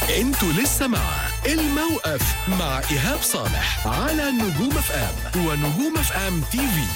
انتوا لسه مع الموقف مع ايهاب صالح على نجوم اف ام ونجوم اف ام تي في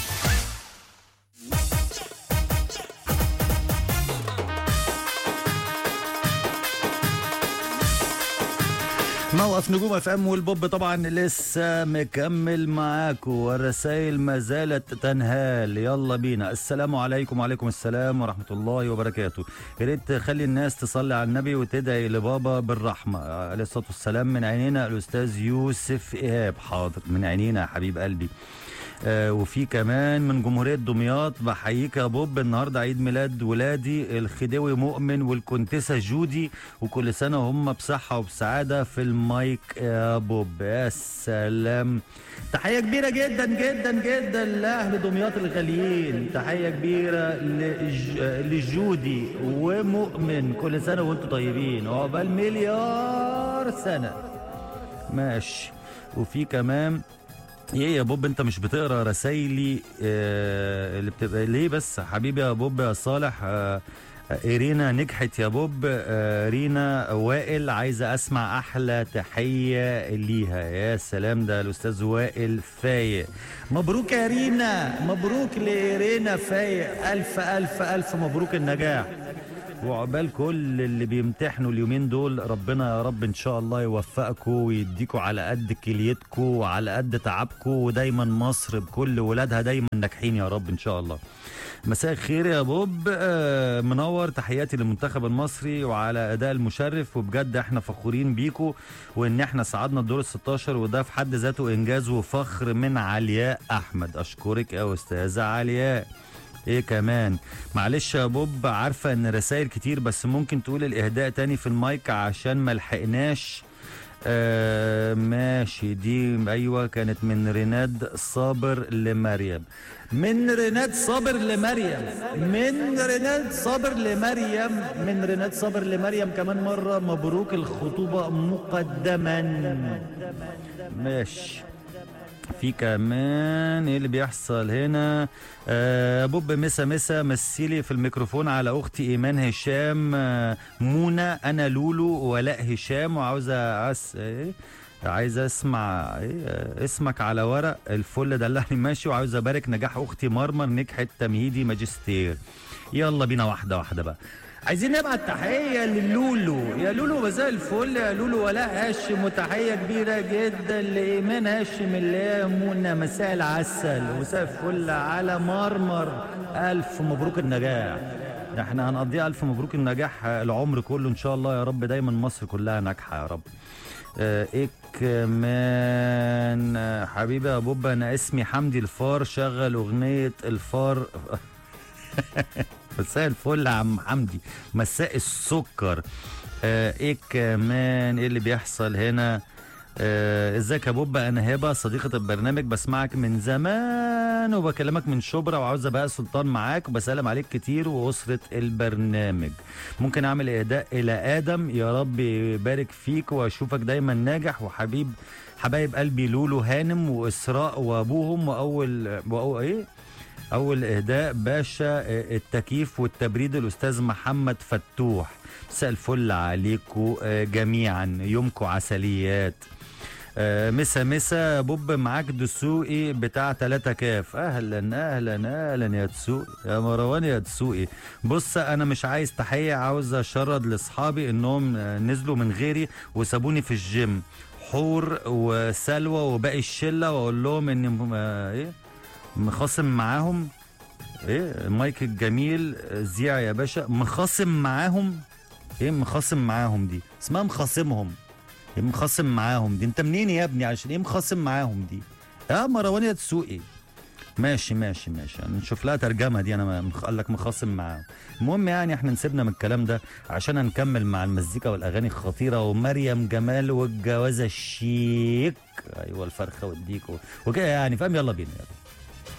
موقف نجوم اف ام والبوب طبعا لسه مكمل معاكم والرسائل ما زالت تنهال يلا بينا السلام عليكم وعليكم السلام ورحمه الله وبركاته يا ريت تخلي الناس تصلي على النبي وتدعي لبابا بالرحمه عليه الصلاه والسلام من عينينا الاستاذ يوسف ايهاب حاضر من عينينا يا حبيب قلبي آه وفي كمان من جمهورية دمياط بحييك يا بوب النهاردة عيد ميلاد ولادي الخديوي مؤمن والكونتسة جودي وكل سنة وهم بصحة وبسعادة في المايك يا بوب يا سلام تحية كبيرة جدا جدا جدا لأهل دمياط الغاليين تحية كبيرة لج... لجودي ومؤمن كل سنة وانتم طيبين عقبال مليار سنة ماشي وفي كمان ايه يا بوب انت مش بتقرا رسايلي آه اللي بتبقى ليه بس حبيبي يا بوب يا صالح آه إيرينا نجحت يا بوب آه رينا وائل عايزة أسمع أحلى تحية ليها يا سلام ده الأستاذ وائل فايق مبروك يا رينا مبروك لرينا فايق ألف ألف ألف مبروك النجاح وعقبال كل اللي بيمتحنوا اليومين دول ربنا يا رب ان شاء الله يوفقكم ويديكوا على قد كليتكم وعلى قد تعبكم ودايما مصر بكل ولادها دايما ناجحين يا رب ان شاء الله مساء الخير يا بوب آه منور تحياتي للمنتخب المصري وعلى اداء المشرف وبجد احنا فخورين بيكو وان احنا صعدنا الدور ال 16 وده في حد ذاته انجاز وفخر من علياء احمد اشكرك يا استاذه علياء ايه كمان معلش يا بوب عارفه ان رسائل كتير بس ممكن تقول الاهداء تاني في المايك عشان ما لحقناش آه ماشي دي ايوه كانت من ريناد صابر لمريم من ريناد صابر لمريم من ريناد صابر لمريم من ريناد صابر لمريم كمان مره مبروك الخطوبه مقدما ماشي في كمان ايه اللي بيحصل هنا آه بوب مسا مسا مسيلي في الميكروفون على اختي ايمان هشام آه منى انا لولو ولاء هشام وعاوزه أس... ايه عايز اسمع ايه آه اسمك على ورق الفل دلعني ماشي وعاوز ابارك نجاح اختي مرمر نجحت تمهيدي ماجستير يلا بينا واحده واحده بقى عايزين نبعت تحية للولو يا لولو مساء الفل يا لولو ولاء هاشم وتحية كبيرة جدا لإيمان هاشم اللي هي منى مساء العسل ومساء الفل على مرمر ألف مبروك النجاح احنا هنقضيها ألف مبروك النجاح العمر كله إن شاء الله يا رب دايما مصر كلها ناجحة يا رب اه ايه كمان اه حبيبي يا بوب انا اسمي حمدي الفار شغل اغنيه الفار مساء الفل يا عم حمدي مساء السكر آه ايه كمان ايه اللي بيحصل هنا آه ازيك يا بوبا انا هبه صديقه البرنامج بسمعك من زمان وبكلمك من شبرا وعاوزه بقى سلطان معاك وبسلم عليك كتير واسره البرنامج ممكن اعمل اهداء الى ادم يا رب يبارك فيك واشوفك دايما ناجح وحبيب حبايب قلبي لولو هانم واسراء وابوهم واول واول ايه اول اهداء باشا التكييف والتبريد الاستاذ محمد فتوح مساء الفل عليكم جميعا يومكم عسليات مسا مسا بوب معاك دسوقي بتاع 3 كاف اهلا اهلا اهلا يا دسوقي يا مروان يا دسوقي بص انا مش عايز تحيه عاوز اشرد لاصحابي انهم نزلوا من غيري وسابوني في الجيم حور وسلوى وباقي الشله واقول لهم ان ايه مخاصم معاهم ايه المايك الجميل زيع يا باشا مخاصم معاهم ايه مخاصم معاهم دي اسمها مخاصمهم ايه مخاصم معاهم دي انت منين يا ابني عشان ايه مخاصم معاهم دي اه مروان يا تسوقي ماشي ماشي ماشي نشوف لها ترجمه دي انا قال لك مخاصم معاهم المهم يعني احنا نسيبنا من الكلام ده عشان نكمل مع المزيكا والاغاني الخطيره ومريم جمال والجوازه الشيك ايوه الفرخه والديك وكده يعني فاهم يلا بينا يلا